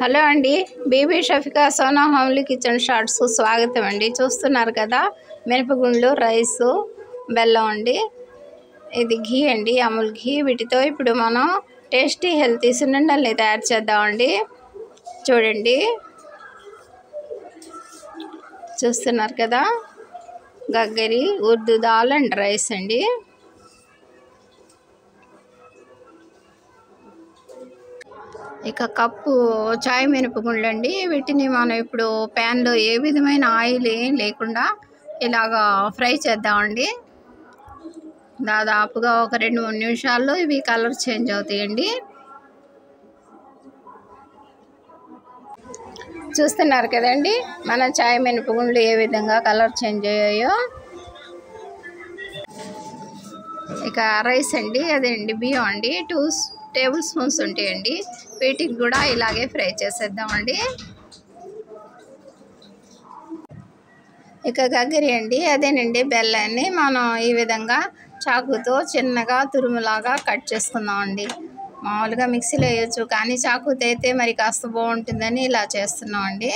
hello అండి Bibi Shafika Sona homely kitchen shorts స్వాగతం అండి చూస్తున్నారు కదా మినపగుండ్లు రైసు బెల్లం అండి ఇది ఘీ అండి అమూల్ ఘీ వీటితో ఇప్పుడు మనం టేస్టీ హెల్తీ సున్నుండల్ని తయారు చేద్దామండి చూడండి చూస్తున్నారు కదా గగ్గరి ఉర్దూ దాల్ అండ్ రైస్ అండి ఇక కప్పు చాయ్ మినపగుండ్లు అండి వీటిని మనం ఇప్పుడు ప్యాన్లో ఏ విధమైన ఆయిల్ ఏం లేకుండా ఇలాగా ఫ్రై చేద్దామండి దాదాపుగా ఒక రెండు మూడు నిమిషాల్లో ఇవి కలర్ చేంజ్ అవుతాయండి చూస్తున్నారు కదండి మన చాయ్ మినపగుండ్లు ఏ విధంగా కలర్ చేంజ్ అయ్యాయో ఇక రైస్ అండి అదేండి బియ్యం అండి టూ టేబుల్ స్పూన్స్ ఉంటాయండి వీటికి కూడా ఇలాగే ఫ్రై చేసేద్దామండి ఇక గగ్గరి అండి అదేనండి బెల్లాన్ని మనం ఈ విధంగా చాకుతో చిన్నగా తురుములాగా కట్ చేసుకుందామండి మామూలుగా మిక్సీలో వేయచ్చు కానీ చాకుతో అయితే మరి కాస్త బాగుంటుందని ఇలా చేస్తున్నామండి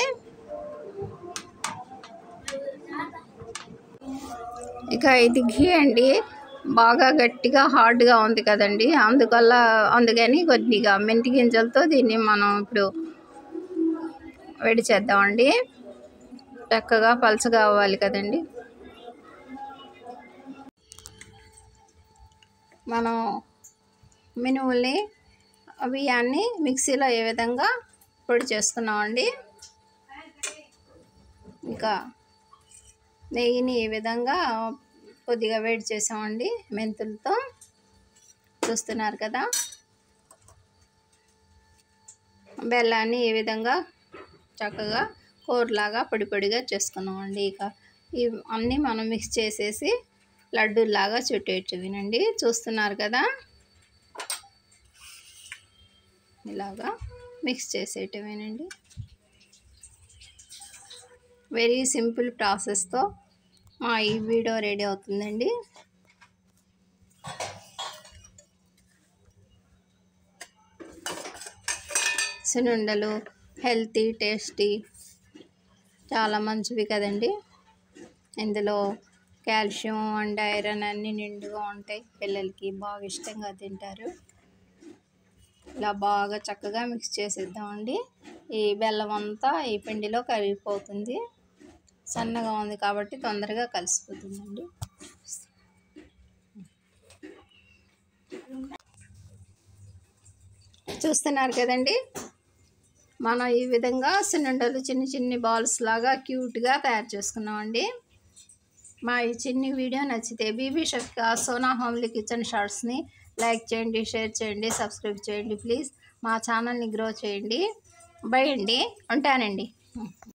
ఇక ఇది ఘీ అండి బాగా గట్టిగా హార్డ్గా ఉంది కదండి అందువల్ల అందుకని కొద్దిగా మెంతి గింజలతో దీన్ని మనం ఇప్పుడు వేడి చేద్దామండి చక్కగా పలుచగా అవ్వాలి కదండి మనం మినువుల్ని బియ్యాన్ని మిక్సీలో ఏ విధంగా పొడి చేసుకున్నామండి ఇంకా నెయ్యిని ఈ విధంగా కొద్దిగా వేడి చేసామండి మెంతులతో చూస్తున్నారు కదా బెల్లాన్ని ఈ విధంగా చక్కగా కూరలాగా పొడి పొడిగా చేసుకున్నామండి ఇక ఈ అన్నీ మనం మిక్స్ చేసేసి లడ్డూలాగా చుట్టేటివినండి చూస్తున్నారు కదా ఇలాగా మిక్స్ చేసేటివేనండి వెరీ సింపుల్ ప్రాసెస్తో మా ఈ వీడియో రెడీ అవుతుందండి సునుండలు హెల్తీ టేస్టీ చాలా మంచివి కదండి ఇందులో కాల్షియం అండ్ ఐరన్ అన్నీ నిండుగా ఉంటాయి పిల్లలకి బాగా ఇష్టంగా తింటారు ఇలా బాగా చక్కగా మిక్స్ చేసేద్దామండి ఈ బెల్లం అంతా ఈ పిండిలో కరిగిపోతుంది సన్నగా ఉంది కాబట్టి తొందరగా కలిసిపోతుందండి చూస్తున్నారు కదండి మనం ఈ విధంగా సిలిండర్లు చిన్న చిన్ని బాల్స్ లాగా క్యూట్గా తయారు చేసుకున్నామండి మా ఈ చిన్ని వీడియో నచ్చితే బీబీ షఫ్కా సోనా హోమ్లీ కిచెన్ షార్ట్స్ని లైక్ చేయండి షేర్ చేయండి సబ్స్క్రైబ్ చేయండి ప్లీజ్ మా ఛానల్ని గ్రో చేయండి బై అండి ఉంటానండి